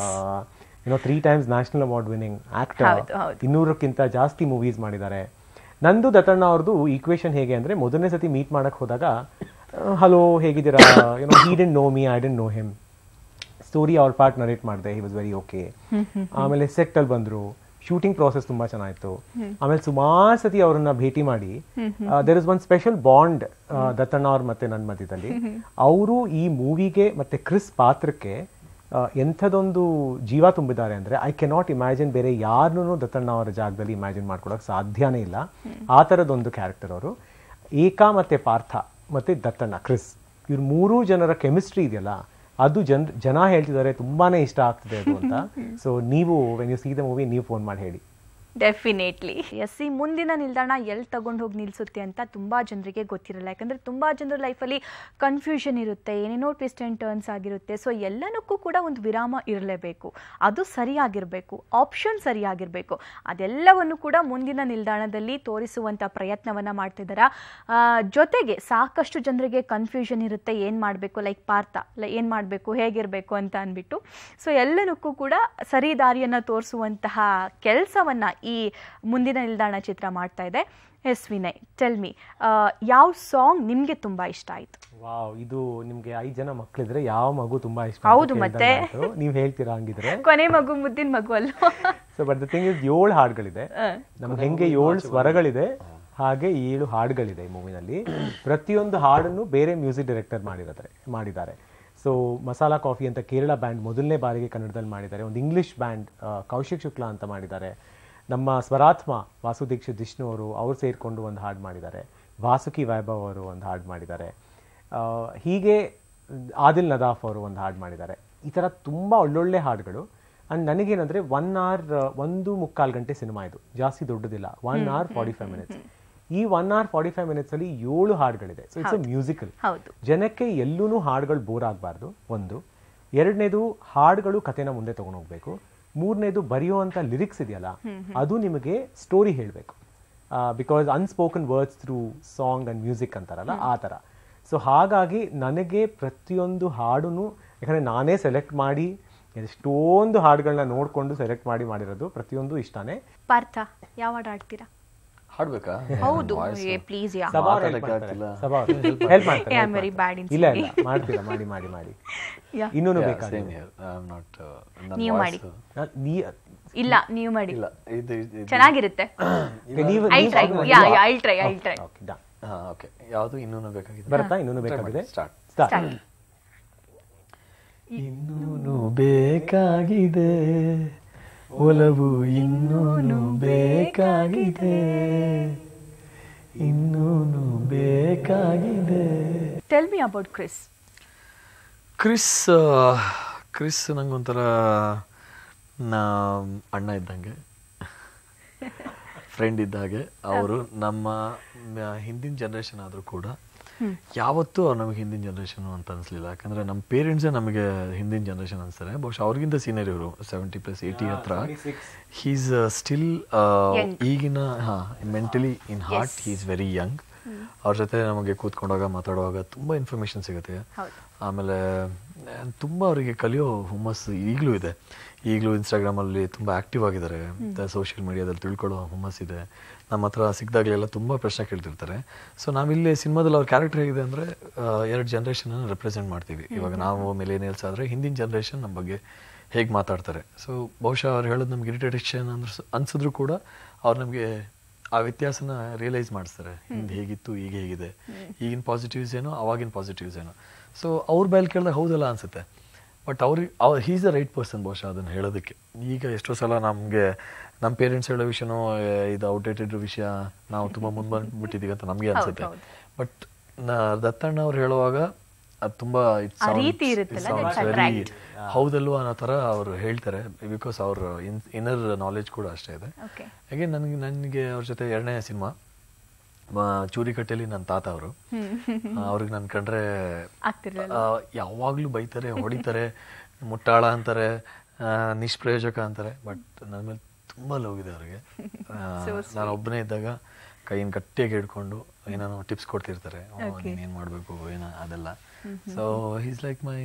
you know three times national award winning actor ಹೌದು, ಹೌದು. ಇನ್ನೂರಕ್ಕಿಂತ ಜಾಸ್ತಿ ಮೂವೀಸ್ ಮಾಡಿದ್ದಾರೆ ನಂದು ದತ್ತಣ್ಣ ಅವ್ರದ್ದು ಈಕ್ವೇಶನ್ ಹೇಗೆ ಅಂದ್ರೆ ಮೊದಲನೇ ಸತಿ ಮೀಟ್ ಮಾಡಕ್ ಹೋದಾಗ ಹಲೋ ಹೇಗಿದ್ದೀರಾ you know he didn't know me I didn't know him story ಅವ್ರ ಪಾರ್ಟ್ ನರೇಟ್ ಮಾಡಿದೆ ಹಿ ವಾಸ್ ವೆರಿ ಓಕೆ ಆಮೇಲೆ ಸೆಟ್ ಅಲ್ಲಿ ಬಂದ್ರು ಶೂಟಿಂಗ್ ಪ್ರಾಸೆಸ್ ತುಂಬಾ ಚೆನ್ನಾಗಿತ್ತು ಆಮೇಲೆ ಸುಮಾರು ಸತಿ ಅವರನ್ನ ಭೇಟಿ ಮಾಡಿ there is one special bond Dattanna ಅವ್ರ ಮತ್ತೆ ನನ್ನ ಮಧ್ಯದಲ್ಲಿ ಅವರು ಈ ಮೂವಿಗೆ ಮತ್ತೆ ಕ್ರಿಸ್ ಪಾತ್ರಕ್ಕೆ ಆ, ಎಂಥದೊಂದು ಜೀವ ತುಂಬಿದ್ದಾರೆ ಅಂದ್ರೆ ಐ ಕೆನಾಟ್ ಇಮ್ಯಾಜಿನ್ ಬೇರೆ ಯಾರನ್ನೂ ದತ್ತಣ್ಣ ಅವರ ಜಾಗದಲ್ಲಿ ಇಮ್ಯಾಜಿನ್ ಮಾಡ್ಕೊಳಕ್ ಸಾಧ್ಯನೇ ಇಲ್ಲ ಆ ಥರದೊಂದು ಕ್ಯಾರೆಕ್ಟರ್ ಅವರು ಏಕಾ ಮತ್ತೆ ಪಾರ್ಥ ಮತ್ತೆ ದತ್ತಣ್ಣ ಕ್ರಿಸ್ ಇವ್ರ ಮೂರೂ ಜನರ ಕೆಮಿಸ್ಟ್ರಿ ಇದೆಯಲ್ಲ ಅದು ಜನ್ ಜನ ಹೇಳ್ತಿದ್ದಾರೆ ತುಂಬಾನೇ ಇಷ್ಟ ಆಗ್ತಿದೆ ಅದು ಅಂತ ಸೊ ನೀವು when you see the movie ನೀವು ಫೋನ್ ಮಾಡಿ ಹೇಳಿ ಡೆಫಿನೆಟ್ಲಿ ಎಸ್ ಈ ಮುಂದಿನ ನಿಲ್ದಾಣ ಎಲ್ಲಿ ತಗೊಂಡು ಹೋಗಿ ನಿಲ್ಸುತ್ತೆ ಅಂತ ತುಂಬಾ ಜನರಿಗೆ ಗೊತ್ತಿರಲ್ಲ ಯಾಕಂದ್ರೆ ತುಂಬಾ ಜನರ ಲೈಫಲ್ಲಿ ಕನ್ಫ್ಯೂಷನ್ ಇರುತ್ತೆ ಏನೇನೋ ಟ್ವಿಸ್ಟ್ ಆ್ಯಂಡ್ ಟರ್ನ್ಸ್ ಆಗಿರುತ್ತೆ ಸೊ ಎಲ್ಲನಕ್ಕೂ ಕೂಡ ಒಂದು ವಿರಾಮ ಇರಲೇಬೇಕು ಅದು ಸರಿಯಾಗಿರಬೇಕು ಆಪ್ಷನ್ ಸರಿಯಾಗಿರಬೇಕು ಅದೆಲ್ಲವನ್ನು ಕೂಡ ಮುಂದಿನ ನಿಲ್ದಾಣದಲ್ಲಿ ತೋರಿಸುವಂಥ ಪ್ರಯತ್ನವನ್ನ ಮಾಡ್ತಿದ್ದಾರೆ ಆ, ಜೊತೆಗೆ ಸಾಕಷ್ಟು ಜನರಿಗೆ ಕನ್ಫ್ಯೂಷನ್ ಇರುತ್ತೆ ಏನು ಮಾಡಬೇಕು ಲೈಕ್ ಪಾರ್ಥ ಏನು ಮಾಡಬೇಕು ಹೇಗಿರಬೇಕು ಅಂತ ಅಂದ್ಬಿಟ್ಟು ಸೊ ಎಲ್ಲನಕ್ಕೂ ಕೂಡ ಸರಿ ದಾರಿಯನ್ನು ತೋರಿಸುವಂತಹ ಕೆಲಸವನ್ನ ಈ ಮುಂದಿನ ನಿಲ್ದಾಣ ಚಿತ್ರ ಮಾಡ್ತಾ ಇದೆ ಎಸ್ ವಿನಯ್ ಟೆಲ್ ಮಿ ಯಾವ ಸಾಂಗ್ ನಿಮಗೆ ತುಂಬಾ ಇಷ್ಟ ಆಯ್ತು ವಾವ್ ಇದು ನಿಮ್ಗೆ ಐದ್ ಜನ ಮಕ್ಳಿದ್ರೆ ಯಾವ ಮಗು ತುಂಬಾ ಇಷ್ಟ ಹೌದು ಮತ್ತೆ. ನೀವ್ ಹೇಳ್ತೀರಾ ಹಂಗಿದ್ರೆ ಕೊನೆ ಮಗು ಮುದ್ದಿನ ಮಗು ಅಲ್ವಾ so but the thing is ಏಳು ಹಾಡುಗಳಿದೆ ನಮ್ಗೆ ಹೆಂಗೆ ಏಳು ಸ್ವರಗಳಿದೆ ಹಾಗೆ ಏಳು ಹಾಡುಗಳಿದೆ ಈ ಮೂವಿನಲ್ಲಿ ಪ್ರತಿಯೊಂದು ಹಾಡನ್ನು ಬೇರೆ ಮ್ಯೂಸಿಕ್ ಡೈರೆಕ್ಟರ್ ಮಾಡಿದ್ದಾರೆ ಮಾಡಿದ್ದಾರೆ ಸೊ ಮಸಾಲಾ ಕಾಫಿ ಅಂತ ಕೇರಳ ಬ್ಯಾಂಡ್ ಮೊದಲನೇ ಬಾರಿಗೆ ಕನ್ನಡದಲ್ಲಿ ಮಾಡಿದ್ದಾರೆ ಒಂದು ಇಂಗ್ಲಿಷ್ ಬ್ಯಾಂಡ್ ಕೌಶಿಕ್ ಶುಕ್ಲಾ ಅಂತ ಮಾಡಿದ್ದಾರೆ ನಮ್ಮ ಸ್ವರಾತ್ಮ ವಾಸು ದೀಕ್ಷಿತ್ ಜಿಷ್ಣು ಅವರು ಅವ್ರು ಸೇರಿಕೊಂಡು ಒಂದು ಹಾಡು ಮಾಡಿದ್ದಾರೆ ವಾಸುಕಿ ವೈಭವ್ ಅವರು ಒಂದು ಹಾಡು ಮಾಡಿದ್ದಾರೆ ಆ, ಹೀಗೆ ಆದಿಲ್ ನದಾಫ್ ಅವರು ಒಂದು ಹಾಡು ಮಾಡಿದ್ದಾರೆ ಈ ಥರ ತುಂಬ ಒಳ್ಳೊಳ್ಳೆ ಹಾಡುಗಳು ಅಂಡ್ ನನಗೇನಂದ್ರೆ ಒನ್ ಅವರ್ ಒಂದು ಮುಕ್ಕಾಲು ಗಂಟೆ ಸಿನಿಮಾ ಇದು ಜಾಸ್ತಿ ದೊಡ್ಡದಿಲ್ಲ one hour forty five minutes ಈ one hour forty five minutes ಅಲ್ಲಿ ಏಳು ಹಾಡುಗಳಿದೆ ಸೊ ಇಟ್ಸ್ ಅ ಮ್ಯೂಸಿಕಲ್ ಹೌದು ಜನಕ್ಕೆ ಎಲ್ಲೂ ಹಾಡುಗಳು ಬೋರ್ ಆಗಬಾರ್ದು ಒಂದು ಎರಡನೇದು ಹಾಡುಗಳು ಕಥೆನ ಮುಂದೆ ತಗೊಂಡು ಹೋಗ್ಬೇಕು ಮೂರನೇದು ಬರೆಯುವಂತ ಲಿರಿಕ್ಸ್ ಇದೆಯಲ್ಲ ಅದು ನಿಮಗೆ ಸ್ಟೋರಿ ಹೇಳಬೇಕು because unspoken words through song and music ಅಂತಾರಲ್ಲ ಆ ಥರ ಸೊ ಹಾಗಾಗಿ ನನಗೆ ಪ್ರತಿಯೊಂದು ಹಾಡುನು ಯಾಕಂದ್ರೆ ನಾನೇ ಸೆಲೆಕ್ಟ್ ಮಾಡಿ ಎಷ್ಟೊಂದು ಹಾಡುಗಳನ್ನ ನೋಡ್ಕೊಂಡು ಸೆಲೆಕ್ಟ್ ಮಾಡಿ ಮಾಡಿರೋದು ಪ್ರತಿಯೊಂದು ಇಷ್ಟಾನೇ ಪಾರ್ಥ ಯಾವ ಹಾಡು ಆಡ್ತೀರಾ ಹಾಡ್ಬೇಕಾ ಹೌದು ಪ್ಲೀಸ್ ಯಾ ಸಭಾ ಅವ್ರು help ಮಾತಾಡಕ್ಕೆ ಮಾಡ್ತಾರೆ. ಆಗ್ತಿಲ್ಲ. ಸಭಾ ಅವ್ರು help ಮಾಡ್ತಾರೆ, Yeah, help I'm very ಮಾಡ್ತಾರೆ. bad in ಇಲ್ಲ ಇಲ್ಲ ಮಾಡ್ತೀರಾ ಮಾಡಿ ಮಾಡಿ ಮಾಡಿ Yeah. ಇನ್ನೂನು Yeah, ಬೇಕಾದ್ರೆ same here. I'm not, uh, ನನ್ನ ನೀವು voice, ಮಾಡಿ. uh, ನಾ- ನೀ ಇಲ್ಲ ನೀವು ಮಾಡಿ ಇಲ್ಲ ಇದು ಇದು- ಇದು- ಚೆನ್ನಾಗಿರುತ್ತೆ ನೀವು I try yeah I try I try Okay, done. ಹಾ ಓಕೆ ಯಾವುದು ಇನ್ನೂನು ಬೇಕಾಗಿದೆ ಬರುತ್ತಾ ಇನ್ನೂನು ಬೇಕಾಗಿದೆ ಸ್ಟಾರ್ಟ್ Start. ಇನ್ನೂನು ಬೇಕಾಗಿದೆ ಒಲವು ಇನ್ನೂನು ಬೇಕಾಗಿದೆ ಇನ್ನೂನು ಬೇಕಾಗಿದೆ tell me about Chris Chris ah, Chris ನಂಗೊಂಥರ ನಾ ಅಣ್ಣ ಇದ್ದಂಗೆ ಫ್ರೆಂಡ್ ಇದ್ದ ಹಾಗೆ ಅವರು ನಮ್ಮ ಮ- ಹಿಂದಿನ ಜನ್ರೇಷನ್ ಆದರೂ ಕೂಡ ಯಾವತ್ತೂ ಅವ್ರು ನಮಗೆ ಹಿಂದಿನ ಜನ್ರೇಷನ್ ಅಂತ ಅನಿಸ್ಲಿಲ್ಲ ಯಾಕಂದ್ರೆ ನಮ್ಮ ಪೇರೆಂಟ್ಸೇ ನಮಗೆ ಹಿಂದಿನ ಜನ್ರೇಷನ್ ಅನ್ಸ್ತಾರೆ ಬಹುಶಃ ಅವ್ರಿಗಿಂತ ಸೀನಿಯರ್ ಇವರು ಸೆವೆಂಟಿ ಪ್ಲಸ್ ಏಯ್ಟಿ ಹತ್ರ ಹೀಸ್ ಸ್ಟಿಲ್ ಈಗಿನ ಹಾ mentally in heart he is very young ಅವ್ರ ಜೊತೆ ನಮಗೆ ಕೂತ್ಕೊಂಡಾಗ ಮಾತಾಡುವಾಗ ತುಂಬ ಇನ್ಫಾರ್ಮೇಶನ್ ಸಿಗುತ್ತೆ ಹೌದು. ಆಮೇಲೆ ಆ, ತುಂಬ ಅವರಿಗೆ ಕಲಿಯೋ ಹುಮ್ಮಸ್ಸು ಈಗಲೂ ಇದೆ ಈಗಲೂ ಇನ್ಸ್ಟಾಗ್ರಾಮಲ್ಲಿ ತುಂಬ ಆಕ್ಟಿವ್ ಆಗಿದ್ದಾರೆ ಸೋಷಿಯಲ್ ಮೀಡಿಯಾದಲ್ಲಿ ತಿಳ್ಕೊಳ್ಳೋ ಹುಮ್ಮಸ್ಸಿದೆ ನಮ್ಮ ಹತ್ರ ಸಿಕ್ಕಿದಾಗಲೆಲ್ಲ ತುಂಬ ಪ್ರಶ್ನೆ ಕೇಳ್ತಿರ್ತಾರೆ ಸೊ ನಾವಿಲ್ಲಿ ಸಿನಿಮಾದಲ್ಲಿ ಅವ್ರ ಕ್ಯಾರೆಕ್ಟರ್ ಹೇಗಿದೆ ಅಂದರೆ ಎರಡು ಜನ್ರೇಷನ್ ರೆಪ್ರೆಸೆಂಟ್ ಮಾಡ್ತೀವಿ ಇವಾಗ ನಾವು ಮಿಲೇನಿಯಲ್ಸ್ ಆದರೆ ಹಿಂದಿನ ಜನ್ರೇಷನ್ ನಮ್ಮ ಬಗ್ಗೆ ಹೇಗೆ ಮಾತಾಡ್ತಾರೆ ಸೊ ಬಹುಶಃ ಅವ್ರು ಹೇಳೋದು ನಮ್ಗೆ ಇರಿಟೇಷನ್ ಅಂದ್ರೆ ಅನ್ಸಿದ್ರು ಕೂಡ ಅವ್ರು ನಮಗೆ ಆ ವ್ಯತ್ಯಾಸನ ರಿಯಲೈಸ್ ಮಾಡಿಸ್ತಾರೆ ಹಿಂದೆ ಹೇಗಿತ್ತು ಈಗ ಹೇಗಿದೆ ಈಗಿನ ಪಾಸಿಟಿವ್ಸ್ ಏನೋ ಅವಾಗಿನ ಪಾಸಿಟಿವ್ಸ್ ಏನೋ ಸೊ ಅವ್ರ ಬಾಯಲ್ಲಿ ಕೇಳಿದಾಗ ಹೌದಲ್ಲ ಅನ್ಸುತ್ತೆ ಬಟ್ ಅವ್ರಿಗೆ ಅವ್ರು ಹೀಸ್ ದ ರೈಟ್ ಪರ್ಸನ್ ಬಹುಶಃ ಅದನ್ನು ಹೇಳೋದಕ್ಕೆ ಈಗ ಎಷ್ಟೋ ಸಲ ನಮಗೆ ನಮ್ಮ ಪೇರೆಂಟ್ಸ್ ಹೇಳೋ ವಿಷಯನೋ ಏ, ಇದು ಔಟ್ಡೇಟೆಡ್ ವಿಷಯ ನಾವು ತುಂಬ ಮುಂದೆ ಬಂದ್ಬಿಟ್ಟಿದ್ದೀವಿ ಅಂತ ನಮಗೆ ಅನ್ಸುತ್ತೆ ಹೌದು. ಬಟ್ ದತ್ತಣ್ಣ ಅವ್ರು ಹೇಳುವಾಗ ಅದು ತುಂಬಾ ಇಟ್ ಆ ರೀತಿ ಇರುತ್ತಲ್ಲ, that's attract. ಹೌದಲ್ವಾ ಅನ್ನೋ ಥರ ಅವರು ಹೇಳ್ತಾರೆ ಬಿಕಾಸ್ ಅವ್ರ ಇನ್ನರ್ ನಾಲೆಜ್ ಕೂಡ ಅಷ್ಟೇ ಇದೆ ಓಕೆ ಹಾಗೆ ನನಗೆ ನನಗೆ ಅವ್ರ ಜೊತೆ ಎರಡನೇ ಸಿನಿಮಾ ಚೂರಿಕಟ್ಟೆಯಲ್ಲಿ ನನ್ನ ತಾತ ಅವರು ಅವ್ರಿಗೆ ನಾನು ಕಂಡ್ರೆ ಆಗ್ತಿರ್ಲಿಲ್ಲ ಆ, ಯಾವಾಗ್ಲೂ ಬೈತಾರೆ ಹೊಡಿತಾರೆ ಮುಟ್ಟಾಳ ಅಂತಾರೆ ಆ, ನಿಷ್ಪ್ರಯೋಜಕ ಅಂತಾರೆ ಬಟ್ ನನ್ನ ಮೇಲೆ ತುಂಬಾ ಲವ್ ಇದೆ ಅವ್ರಿಗೆ ನಾನು ಒಬ್ಬನೇ ಇದ್ದಾಗ ಕೈಯನ್ನು ಗಟ್ಟಿಯಾಗಿ ಹಿಡ್ಕೊಂಡು ಏನೇನೋ ಟಿಪ್ಸ್ ಕೊಡ್ತಿರ್ತಾರೆ ಓ, ನೀನ್ ಏನ್ ಮಾಡ್ಬೇಕು ಏನ ಅದೆಲ್ಲ so he's like my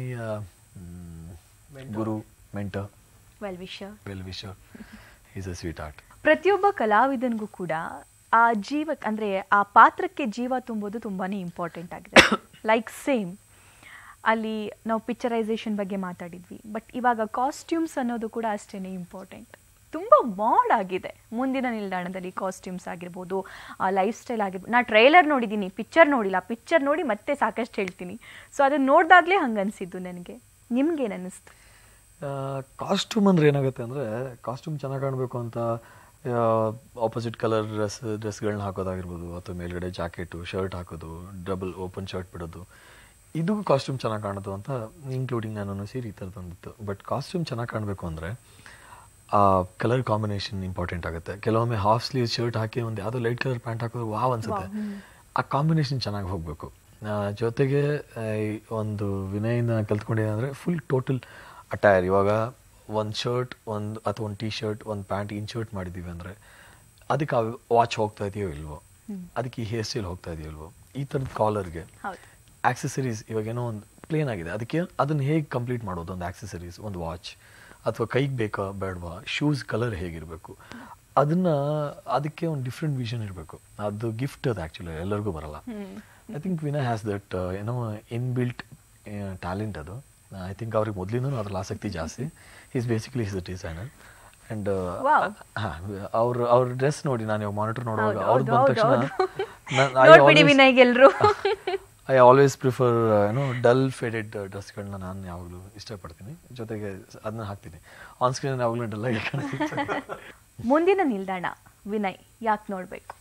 guru mentor well wisher well wisher is a sweetheart ಪ್ರತಿಯೊಬ್ಬ ಕಲಾವಿದನಿಗೂ ಕೂಡ ಆ ಜೀವ ಅಂದ್ರೆ ಆ ಪಾತ್ರಕ್ಕೆ ಜೀವ ತುಂಬೋದು ತುಂಬಾನೇ ಇಂಪಾರ್ಟೆಂಟ್ ಆಗಿದೆ ಲೈಕ್ ಸೇಮ್ ಅಲ್ಲಿ ನಾವು ಪಿಕ್ಚರೈಸೇಷನ್ ಬಗ್ಗೆ ಮಾತಾಡಿದ್ವಿ ಬಟ್ ಇವಾಗ ಕಾಸ್ಟ್ಯೂಮ್ಸ್ ಅನ್ನೋದು ಕೂಡ ಅಷ್ಟೇನೆ ಇಂಪಾರ್ಟೆಂಟ್ ತುಂಬ ಮಾಡ್ ಆಗಿದೆ ಮುಂದಿನ ನಿಲ್ದಾಣದಲ್ಲಿ ಕಾಸ್ಟ್ಯೂಮ್ಸ್ ಆಗಿರ್ಬೋದು ಆ ಲೈಫ್ ಸ್ಟೈಲ್ ಆಗಿರ್ಬೋದು ನಾ ಟ್ರೈಲರ್ ನೋಡಿದ್ದೀನಿ ಪಿಕ್ಚರ್ ನೋಡಿಲ್ಲ ಪಿಕ್ಚರ್ ನೋಡಿ ಮತ್ತೆ ಸಾಕಷ್ಟು ಹೇಳ್ತೀನಿ ಸೊ ಅದನ್ನ ನೋಡಿದಾಗಲೇ ಹಂಗನ್ಸಿದ್ದು ನನಗೆ ನಿಮ್ಗೇನು ಅನ್ನಿಸ್ತು ಕಾಸ್ಟ್ಯೂಮ್ ಅಂದ್ರೆ ಏನಾಗುತ್ತೆ ಅಂದ್ರೆ ಕಾಸ್ಟ್ಯೂಮ್ ಚೆನ್ನಾಗಿ ಕಾಣಬೇಕು ಅಂತ ಆಪೋಸಿಟ್ ಕಲರ್ ಡ್ರೆಸ್ ಡ್ರೆಸ್ಗಳನ್ನ ಹಾಕೋದಾಗಿರ್ಬೋದು ಅಥವಾ ಮೇಲ್ಗಡೆ ಜಾಕೆಟು ಶರ್ಟ್ ಹಾಕೋದು ಡಬಲ್ ಓಪನ್ ಶರ್ಟ್ ಬಿಡೋದು ಇದು ಕಾಸ್ಟ್ಯೂಮ್ ಚೆನ್ನಾಗಿ ಕಾಣೋದು ಅಂತ ಇನ್ಕ್ಲೂಡಿಂಗ್ ನಾನು ಸೇರಿ ಈ ಥರದೊಂದಿತ್ತು ಬಟ್ ಕಾಸ್ಟ್ಯೂಮ್ ಚೆನ್ನಾಗಿ ಕಾಣಬೇಕು ಅಂದರೆ ಆ ಕಲರ್ ಕಾಂಬಿನೇಷನ್ ಇಂಪಾರ್ಟೆಂಟ್ ಆಗುತ್ತೆ ಕೆಲವೊಮ್ಮೆ ಹಾಫ್ ಸ್ಲೀವ್ ಶರ್ಟ್ ಹಾಕಿ ಒಂದು ಯಾವುದೋ ಲೈಟ್ ಕಲರ್ ಪ್ಯಾಂಟ್ ಹಾಕೋದು ವಾವ್ ಅನ್ಸುತ್ತೆ ಆ ಕಾಂಬಿನೇಷನ್ ಚೆನ್ನಾಗಿ ಹೋಗಬೇಕು ಜೊತೆಗೆ ಆ, ಈ ಒಂದು ವಿನಯನ ಕಲ್ತ್ಕೊಂಡಿದ್ದೆ ಅಂದರೆ ಫುಲ್ ಟೋಟಲ್ ಅಟೈರ್ ಇವಾಗ ಒಂದು ಶರ್ಟ್ ಒಂದು ಅಥವಾ ಒಂದು ಟಿ ಶರ್ಟ್ ಒಂದು ಪ್ಯಾಂಟ್ ಇನ್ಶರ್ಟ್ ಮಾಡಿದ್ದೀವಿ ಅಂದರೆ ಅದಕ್ಕೆ ಆ ವಾಚ್ ಹೋಗ್ತಾ ಇದೆಯೋ ಇಲ್ವೋ ಅದಕ್ಕೆ ಈ ಹೇರ್ ಸ್ಟೈಲ್ ಹೋಗ್ತಾ ಇದೆಯೋ ಇಲ್ವೋ ಈ ಥರದ ಕಾಲರ್ಗೆ ಹೌದು ಆಕ್ಸೆಸರೀಸ್ ಇವಾಗ ಏನೋ ಒಂದು ಪ್ಲೇನ್ ಆಗಿದೆ ಅದಕ್ಕೆ ಅದನ್ನು ಹೇಗೆ ಕಂಪ್ಲೀಟ್ ಮಾಡೋದು ಒಂದು ಆಕ್ಸೆಸರೀಸ್ ಒಂದು ವಾಚ್ ಅಥವಾ ಕೈಗೆ ಬೇಕಾ ಬೇಡವಾ ಶೂಸ್ ಕಲರ್ ಹೇಗಿರಬೇಕು ಅದನ್ನ ಅದಕ್ಕೆ ಒಂದು ಡಿಫ್ರೆಂಟ್ ವಿಷನ್ ಇರಬೇಕು ಅದು ಗಿಫ್ಟ್ ಅದು ಆ್ಯಕ್ಚುಲಿ ಎಲ್ಲರಿಗೂ ಬರಲ್ಲ I think Vinay has that ಏನೋ ಇನ್ ಬಿಲ್ಟ್ ಟ್ಯಾಲೆಂಟ್ ಅದು ಐ ಥಿಂಕ್ ಅವ್ರಿಗೆ ಮೊದಲಿಂದನೂ ಅದ್ರಲ್ಲಿ ಆಸಕ್ತಿ ಜಾಸ್ತಿ is basically is the designer and Wow. ಅವ್ರ ಅವ್ರ ಡ್ರೆಸ್ ನೋಡಿ ನಾನು ಇವಾಗ ಮಾನಿಟರ್ ನೋಡುವಾಗ ಹೌದು, ಅವ್ರದ್ದು ಹೌದು, ಬಂದ ತಕ್ಷಣ ಹೌದು. ನಾನ್- I ನೋಡ್ಬಿಡಿ always- ವಿನಯ್ ಎಲ್ರು ಐ ಆಲ್ವೇಸ್ ಪ್ರಿಫರ್ ಏನೋ ಡಲ್ ಫೇಡೆಡ್ ಡ್ರೆಸ್ಗಳನ್ನ ನಾನು ಯಾವಾಗಲೂ ಇಷ್ಟಪಡ್ತೀನಿ ಜೊತೆಗೆ ಅದನ್ನ ಹಾಕ್ತೀನಿ ಆನ್ ಸ್ಕ್ರೀನ್ ಯಾವಾಗಲೂ ಡಲ್ ಆಗಿ ಕಾಣಿಸುತ್ತೆ ಮುಂದಿನ ನಿಲ್ದಾಣ ವಿನಯ್ ಯಾಕೆ ನೋಡ್ಬೇಕು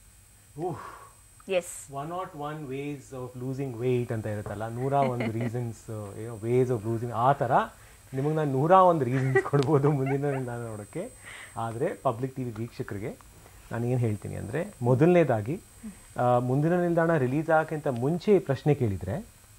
yes one not one ways of losing weight ಅಂತ ಇರುತ್ತಲ್ಲ ನೂರ ಒಂದು ರೀಸನ್ಸ್ ಏನೋ ವೇಸ್ ಆಫ್ ಲೂಸಿಂಗ್ ಆ ಥರ ನಿಮಗೆ ನಾನು ನೂರ ಒಂದು ರೀಸನ್ಸ್ ಕೊಡ್ಬೋದು ಮುಂದಿನ ನಿಲ್ದಾಣ ನೋಡೋಕ್ಕೆ ಆದರೆ ಪಬ್ಲಿಕ್ ಟಿ ವಿ ವೀಕ್ಷಕರಿಗೆ ನಾನು ಏನು ಹೇಳ್ತೀನಿ ಅಂದರೆ ಮೊದಲನೇದಾಗಿ ಆ, ಮುಂದಿನ ನಿಲ್ದಾಣ ರಿಲೀಸ್ ಆಗೋಕ್ಕಿಂತ ಮುಂಚೆ ಈ ಪ್ರಶ್ನೆ ಕೇಳಿದರೆ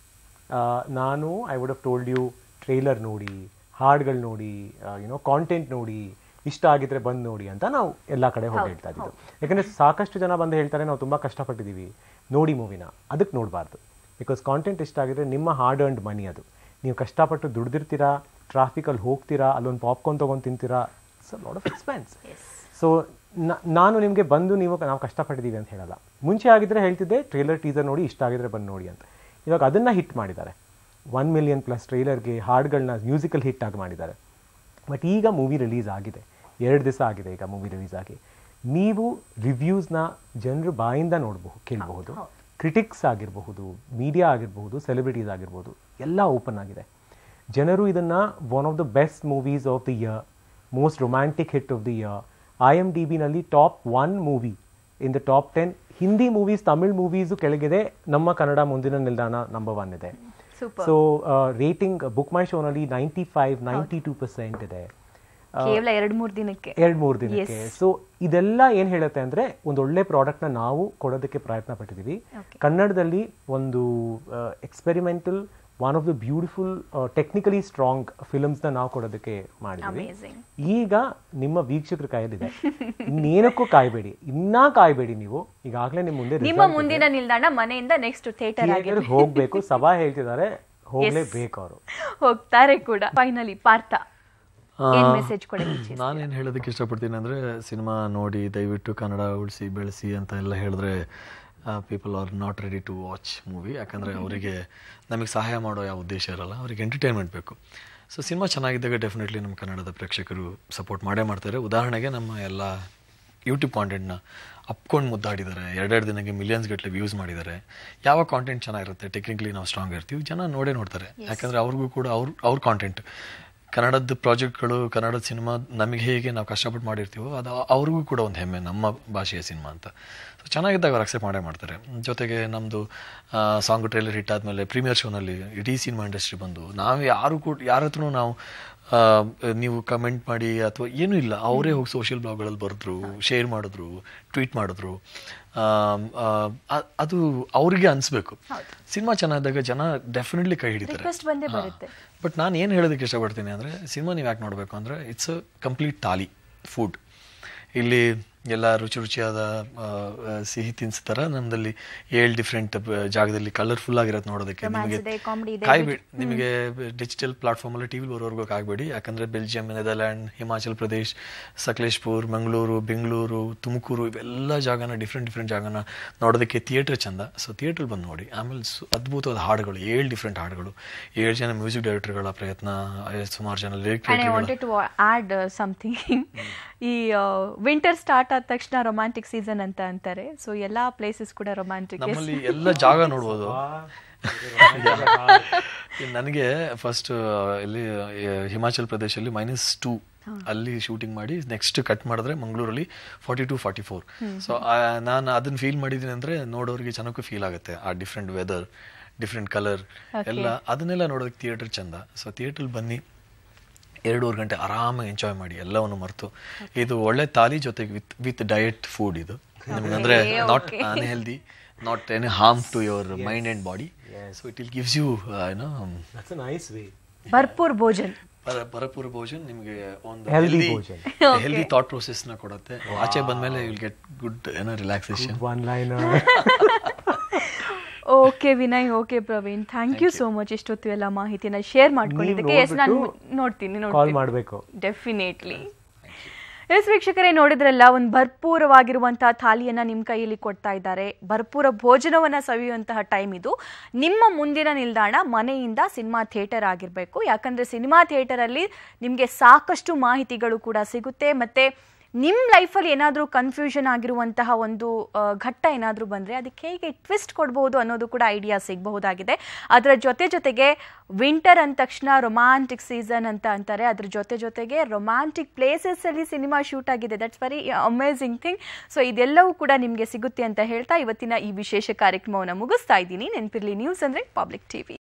ನಾನು I would have told you trailer ನೋಡಿ ಹಾಡುಗಳು ನೋಡಿ ಯುನೋ ಕಾಂಟೆಂಟ್ ನೋಡಿ ಇಷ್ಟ ಆಗಿದ್ರೆ ಬಂದು ನೋಡಿ ಅಂತ ನಾವು ಎಲ್ಲ ಕಡೆ ಹೋಗಿ ಹೇಳ್ತಾ ಇದ್ದು ಯಾಕಂದರೆ ಸಾಕಷ್ಟು ಜನ ಬಂದು ಹೇಳ್ತಾರೆ ನಾವು ತುಂಬ ಕಷ್ಟಪಟ್ಟಿದ್ದೀವಿ ನೋಡಿ ಮೂವಿನ ಅದಕ್ಕೆ ನೋಡಬಾರ್ದು ಬಿಕಾಸ್ ಕಾಂಟೆಂಟ್ ಇಷ್ಟ ಆಗಿದ್ರೆ ನಿಮ್ಮ ಹಾರ್ಡ್ ಅರ್ನ್ಡ್ ಮನಿ ಅದು ನೀವು ಕಷ್ಟಪಟ್ಟು ದುಡ್ದಿರ್ತೀರಾ ಟ್ರಾಫಿಕಲ್ಲಿ ಹೋಗ್ತೀರಾ ಅಲ್ಲೊಂದು ಪಾಪ್ಕಾರ್ನ್ ತೊಗೊಂಡು ತಿಂತೀರಾ so lot of expense so ನಾನು ನಿಮಗೆ ಬಂದು ನೀವು ನಾವು ಕಷ್ಟಪಟ್ಟಿದ್ದೀವಿ ಅಂತ ಹೇಳಲ್ಲ ಮುಂಚೆ ಆಗಿದ್ರೆ ಹೇಳ್ತಿದ್ದೆ ಟ್ರೇಲರ್ ಟೀಸರ್ ನೋಡಿ ಇಷ್ಟ ಆಗಿದ್ರೆ ಬಂದು ನೋಡಿ ಅಂತ ಇವಾಗ ಅದನ್ನ ಹಿಟ್ ಮಾಡಿದ್ದಾರೆ ಒನ್ ಮಿಲಿಯನ್ ಪ್ಲಸ್ ಟ್ರೈಲರ್ಗೆ ಹಾಡುಗಳನ್ನ ಮ್ಯೂಸಿಕಲ್ ಹಿಟ್ ಆಗಿ ಮಾಡಿದ್ದಾರೆ ಬಟ್ ಈಗ ಮೂವಿ ರಿಲೀಸ್ ಆಗಿದೆ ಎರಡು ದಿವಸ ಆಗಿದೆ ಈಗ ಮೂವಿ ರಿಲೀಸ್ ಆಗಿ ನೀವು ರಿವ್ಯೂಸ್ನ ಜನರು ಬಾಯಿಂದ ನೋಡಬಹುದು ಕೇಳಬಹುದು ಕ್ರಿಟಿಕ್ಸ್ ಆಗಿರಬಹುದು ಮೀಡಿಯಾ ಆಗಿರಬಹುದು ಸೆಲೆಬ್ರಿಟೀಸ್ ಆಗಿರ್ಬೋದು ಎಲ್ಲ ಓಪನ್ ಆಗಿದೆ ಜನರು ಇದನ್ನ one of the best movies of the year most romantic hit of the year I M D ಬಿನಲ್ಲಿ top one movie in the top ten Hindi movies Tamil movies ಕೆಳಗಿದೆ ನಮ್ಮ ಕನ್ನಡ ಮುಂದಿನ ನಿಲ್ದಾಣ ನಂಬರ್ ಒನ್ ಇದೆ Super. So rating book my ಶೋನಲ್ಲಿ ninety five ninety two percent ಇದೆ ಕೇವಲ ಎರಡ್ ಮೂರ್ ದಿನಕ್ಕೆ ಎರಡ್ ಮೂರು ದಿನಕ್ಕೆ ಸೊ ಇದೆಲ್ಲ ಏನ್ ಹೇಳುತ್ತೆ ಅಂದ್ರೆ ಒಂದು ಒಳ್ಳೆ ಪ್ರಾಡಕ್ಟ್ ನ ನಾವು ಕೊಡೋದಕ್ಕೆ ಪ್ರಯತ್ನ ಪಟ್ಟಿದ್ದೀವಿ ಕನ್ನಡದಲ್ಲಿ ಒಂದು experimental one of the beautiful technically strong films ನ ನಾವು ಕೊಡೋದಕ್ಕೆ ಮಾಡಿದ್ದೀವಿ Amazing. ಈಗ ನಿಮ್ಮ ವೀಕ್ಷಕರ ಕೈಯಲ್ಲಿದೆ ಇನ್ನೇನಕ್ಕೂ ಕಾಯ್ಬೇಡಿ ಇನ್ನ ಕಾಯ್ಬೇಡಿ ನೀವು ಈಗಾಗಲೇ ನಿಮ್ಮ ಮುಂದೆ ನಿಮ್ಮ ಮುಂದಿನ ನಿಲ್ದಾಣ ಮನೆಯಿಂದ ನೆಕ್ಸ್ಟ್ ಥಿಯೇಟರ್ ಆಗಿ theatre ಹೋಗ್ಬೇಕು ಸಭಾ ಹೇಳ್ತಿದ್ದಾರೆ ಹೋಗ್ಲೇಬೇಕು ಅವರು ಹೋಗ್ತಾರೆ ಕೂಡ ಫೈನಲಿ ಪಾರ್ಥ ಏನ್ ಮೆಸೇಜ್ ಕೊಡಿ ನಾನೇನು ಹೇಳೋದಕ್ಕೆ ಇಷ್ಟಪಡ್ತೀನಿ ಅಂದರೆ ಸಿನಿಮಾ ನೋಡಿ ದಯವಿಟ್ಟು ಕನ್ನಡ ಉಳಿಸಿ ಬೆಳೆಸಿ ಅಂತ ಎಲ್ಲ ಹೇಳಿದ್ರೆ people are not ready to watch movie ಯಾಕಂದರೆ ಅವರಿಗೆ ನಮಗೆ ಸಹಾಯ ಮಾಡೋ ಯಾವ ಉದ್ದೇಶ ಇರಲ್ಲ ಅವ್ರಿಗೆ ಎಂಟರ್ಟೈನ್ಮೆಂಟ್ ಬೇಕು ಸೊ ಸಿನಿಮಾ ಚೆನ್ನಾಗಿದ್ದಾಗ ಡೆಫಿನೆಟ್ಲಿ ನಮ್ಮ ಕನ್ನಡದ ಪ್ರೇಕ್ಷಕರು ಸಪೋರ್ಟ್ ಮಾಡೇ ಮಾಡ್ತಾರೆ ಉದಾಹರಣೆಗೆ ನಮ್ಮ ಎಲ್ಲ ಯೂಟ್ಯೂಬ್ ಕಾಂಟೆಂಟ್ನ ಅಪ್ಕೊಂಡು ಮುದ್ದಾಡಿದ್ದಾರೆ ಎರಡೆರಡು ದಿನಕ್ಕೆ ಮಿಲಿಯನ್ಸ್ ಗಟ್ಟಲೆ ವ್ಯೂಸ್ ಮಾಡಿದ್ದಾರೆ ಯಾವ ಕಾಂಟೆಂಟ್ ಚೆನ್ನಾಗಿರುತ್ತೆ ಟೆಕ್ನಿಕಲಿ ನಾವು ಸ್ಟ್ರಾಂಗ್ ಇರ್ತೀವಿ ಜನ ನೋಡೇ ನೋಡ್ತಾರೆ ಯಾಕಂದರೆ ಅವ್ರಿಗೂ ಕೂಡ ಅವ್ರ ಅವ್ರ ಕಾಂಟೆಂಟ್ ಕನ್ನಡದ ಪ್ರಾಜೆಕ್ಟ್ಗಳು ಕನ್ನಡದ ಸಿನಿಮಾ ನಮಗೆ ಹೇಗೆ ನಾವು ಕಷ್ಟಪಟ್ಟು ಮಾಡಿರ್ತೀವೋ ಅದು ಅವ್ರಿಗೂ ಕೂಡ ಒಂದು ಹೆಮ್ಮೆ ನಮ್ಮ ಭಾಷೆಯ ಸಿನಿಮಾ ಅಂತ ಸೊ ಚೆನ್ನಾಗಿದ್ದಾಗ ಅವ್ರು ಅಕ್ಸೆಪ್ಟ್ ಮಾಡೇ ಮಾಡ್ತಾರೆ ಜೊತೆಗೆ ನಮ್ಮದು ಸಾಂಗ್ ಟ್ರೈಲರ್ ಹಿಟ್ ಆದಮೇಲೆ ಪ್ರೀಮಿಯರ್ ಶೋನಲ್ಲಿ ಇಡೀ ಸಿನಿಮಾ ಇಂಡಸ್ಟ್ರಿ ಬಂದು ನಾವು ಯಾರು ಕೂಡ ಯಾರ ಹತ್ರನೂ ನಾವು ಆ, ನೀವು ಕಮೆಂಟ್ ಮಾಡಿ ಅಥವಾ ಏನೂ ಇಲ್ಲ ಅವರೇ ಹೋಗಿ ಸೋಷಿಯಲ್ ಬ್ಲಾಗ್ಗಳಲ್ಲಿ ಬರೆದ್ರು ಶೇರ್ ಮಾಡಿದ್ರು ಟ್ವೀಟ್ ಮಾಡಿದ್ರು ಆಮ್, ಆ, ಅ- ಅದು ಅವ್ರಿಗೆ ಅನಿಸ್ಬೇಕು ಸಿನಿಮಾ ಚೆನ್ನಾಗಿದ್ದಾಗ ಜನ ಡೆಫಿನೆಟ್ಲಿ ಕೈ ಹಿಡಿತಾರೆ ರಿಕ್ವೆಸ್ಟ್ ಬಂದೇ ಬರುತ್ತೆ ಬಟ್ ನಾನು ಏನು ಹೇಳೋದಕ್ಕೆ ಇಷ್ಟಪಡ್ತೀನಿ ಅಂದರೆ ಸಿನಿಮಾ ನೀವು ಯಾಕೆ ನೋಡಬೇಕು ಅಂದರೆ it's a complete thali food ಇಲ್ಲಿ ಎಲ್ಲ ರುಚಿ ರುಚಿಯಾದ ಆ, ಆ, ಸಿಹಿ ತಿನ್ಸ್ತಾರ ನಮ್ಮದಲ್ಲಿ ಏಳು ಡಿಫ್ರೆಂಟ್ ಜಾಗದಲ್ಲಿ ಕಲರ್ಫುಲ್ ಆಗಿರೋದು ನೋಡೋದಕ್ಕೆ Romance ನಿಮಗೆ ಇದೆ, comedy ಇದೆ, ಕಾಯ್ಬೇಡಿ ನಿಮಗೆ ಡಿಜಿಟಲ್ ಪ್ಲಾಟ್ಫಾರ್ಮಲ್ಲಿ ಟಿ ವಿಲಿ ಬರೋರ್ಗೂ ಆಗಬೇಡಿ ಯಾಕಂದರೆ ಬೆಲ್ಜಿಯಂ ನೆದರ್ಲ್ಯಾಂಡ್ ಹಿಮಾಚಲ್ ಪ್ರದೇಶ್ ಸಕಲೇಶ್ಪುರ್ ಮಂಗಳೂರು ಬೆಂಗಳೂರು ತುಮಕೂರು ಇವೆಲ್ಲ ಜಾಗನ ಡಿಫ್ರೆಂಟ್ ಡಿಫ್ರೆಂಟ್ ಜಾಗನ ನೋಡೋದಕ್ಕೆ ಥಿಯೇಟರ್ ಚಂದ ಸೊ ಥಿಯೇಟ್ರಲ್ಲಿ ಬಂದು ನೋಡಿ ಆಮೇಲೆ ಸು ಅದ್ಭುತವಾದ ಹಾಡುಗಳು ಏಳು ಡಿಫ್ರೆಂಟ್ ಹಾಡುಗಳು ಏಳು ಜನ ಮ್ಯೂಸಿಕ್ ಡೈರೆಕ್ಟರ್ಗಳ ಪ್ರಯತ್ನ ಆ, ಸುಮಾರು ಜನ lyric and I wanted to add something ಈ ವಿಂಟರ್ ಸ್ಟಾರ್ಟ್ ಆದ ತಕ್ಷಣ ರೊಮ್ಯಾಂಟಿಕ್ ಸೀಸನ್ ಅಂತ ಅಂತಾರೆ ಸೊ ಎಲ್ಲಾ ಪ್ಲೇಸಸ್ ಕೂಡ ರೊಮ್ಯಾಂಟಿಕ್ ನಮ್ಮಲ್ಲಿ ಎಲ್ಲ ಜಾಗ ನೋಡ್ಬೋದು ನನಗೆ ಫಸ್ಟ್ ಇಲ್ಲಿ ಆ, ಹಿಮಾಚಲ್ ಪ್ರದೇಶಲ್ಲಿ ಮೈನಸ್ ಟೂ ಅಲ್ಲಿ ಶೂಟಿಂಗ್ ಮಾಡಿ ನೆಕ್ಸ್ಟ್ ಕಟ್ ಮಾಡಿದ್ರೆ ಮಂಗಳೂರಲ್ಲಿ forty to forty four so ನಾನು ಅದನ್ನ ಫೀಲ್ ಮಾಡಿದ್ದೀನಿ ಅಂದ್ರೆ ನೋಡೋರಿಗೆ ಜನಕ್ಕೂ ಫೀಲ್ ಆಗುತ್ತೆ ಆ ಡಿಫ್ರೆಂಟ್ ವೆದರ್ ಡಿಫ್ರೆಂಟ್ ಕಲರ್ ಎಲ್ಲ ಅದನ್ನೆಲ್ಲ ನೋಡೋದಕ್ಕೆ ಥಿಯೇಟರ್ ಚಂದ ಸೊ ಥಿಯೇಟರ್ ಬನ್ನಿ ಎರಡೂವರೆ ಗಂಟೆ ಆರಾಮಾಗಿ ಎಂಜಾಯ್ ಮಾಡಿ ಎಲ್ಲವನ್ನು ಮರೆತು ಇದು ಒಳ್ಳೆ ತಾಲಿ ಜೊತೆಗೆ ವಿತ್ ವಿತ್ ಡಯಟ್ ಫುಡ್ ಇದು ನಿಮ್ಗೆ ಅಂದ್ರೆ not unhealthy not any harm to your mind and body so it will gives you ಏನೋ ದಟ್ಸ್ ಅ ನೈಸ್ ವೇ ಭರ್ಪೂರ್ ಭೋಜನ್ ಪರ ಪರಪೂರ ಭೋಜನ್ ನಿಮಗೆ ಒಂದು Healthy ಹೆಲ್ದಿ ಭೋಜನ್. ಹೆಲ್ದಿ ಥಾಟ್ ಪ್ರೊಸೆಸ್ ನ ಕೊಡುತ್ತೆ ಆಚೆ ಬಂದ್ಮೇಲೆ ವಿಲ್ ಗೆಟ್ ಗುಡ್ ಏನೋ relaxation one line okay Vinay okay Praveen thank you so much ಇಷ್ಟೊತ್ತು ಎಲ್ಲ ಮಾಹಿತಿನ ಶೇರ್ ಮಾಡ್ಕೊಂಡಿದ್ದಕ್ಕೆ ಎಸ್ ನಾನು ನೋಡ್ತೀನಿ ಕಾಲ್ ನೋಡ್ತೀನಿ ಮಾಡಬೇಕು ಡೆಫಿನೇಟ್ಲಿ ಎಸ್ ವೀಕ್ಷಕರೇ ನೋಡಿದ್ರಲ್ಲ ಒಂದು ಭರ್ಪೂರವಾಗಿರುವಂತಹ ಥಾಲಿಯನ್ನ ನಿಮ್ಮ ಕೈಯಲ್ಲಿ ಕೊಡ್ತಾ ಇದ್ದಾರೆ ಭರ್ಪೂರ ಭೋಜನವನ್ನ ಸವಿಯುವಂತಹ ಟೈಮ್ ಇದು ನಿಮ್ಮ ಮುಂದಿನ ನಿಲ್ದಾಣ ಮನೆಯಿಂದ ಸಿನಿಮಾ ಥಿಯೇಟರ್ ಆಗಿರಬೇಕು ಯಾಕಂದ್ರೆ ಸಿನಿಮಾ ಥಿಯೇಟರಲ್ಲಿ ನಿಮಗೆ ಸಾಕಷ್ಟು ಮಾಹಿತಿಗಳು ಕೂಡ ಸಿಗುತ್ತೆ ಮತ್ತೆ ನಿಮ್ಮ ಲೈಫಲ್ಲಿ ಏನಾದರೂ ಕನ್ಫ್ಯೂಷನ್ ಆಗಿರುವಂತಹ ಒಂದು ಆ, ಘಟ್ಟ ಏನಾದರೂ ಬಂದರೆ ಅದಕ್ಕೆ ಹೇಗೆ ಟ್ವಿಸ್ಟ್ ಕೊಡ್ಬೋದು ಅನ್ನೋದು ಕೂಡ ಐಡಿಯಾ ಸಿಗಬಹುದಾಗಿದೆ ಅದರ ಜೊತೆ ಜೊತೆಗೆ ವಿಂಟರ್ ಅಂದ ತಕ್ಷಣ ರೊಮ್ಯಾಂಟಿಕ್ ಸೀಸನ್ ಅಂತ ಅಂತಾರೆ ಅದ್ರ ಜೊತೆ ಜೊತೆಗೆ ರೊಮ್ಯಾಂಟಿಕ್ ಪ್ಲೇಸಸ್ಸಲ್ಲಿ ಸಿನಿಮಾ ಶೂಟ್ ಆಗಿದೆ that's very amazing thing so ಇದೆಲ್ಲವೂ ಕೂಡ ನಿಮಗೆ ಸಿಗುತ್ತೆ ಅಂತ ಹೇಳ್ತಾ ಇವತ್ತಿನ ಈ ವಿಶೇಷ ಕಾರ್ಯಕ್ರಮವನ್ನು ಮುಗಿಸ್ತಾ ಇದ್ದೀನಿ ನೆನಪಿರಲಿ ನ್ಯೂಸ್ ಅಂದರೆ ಪಬ್ಲಿಕ್ ಟಿವಿ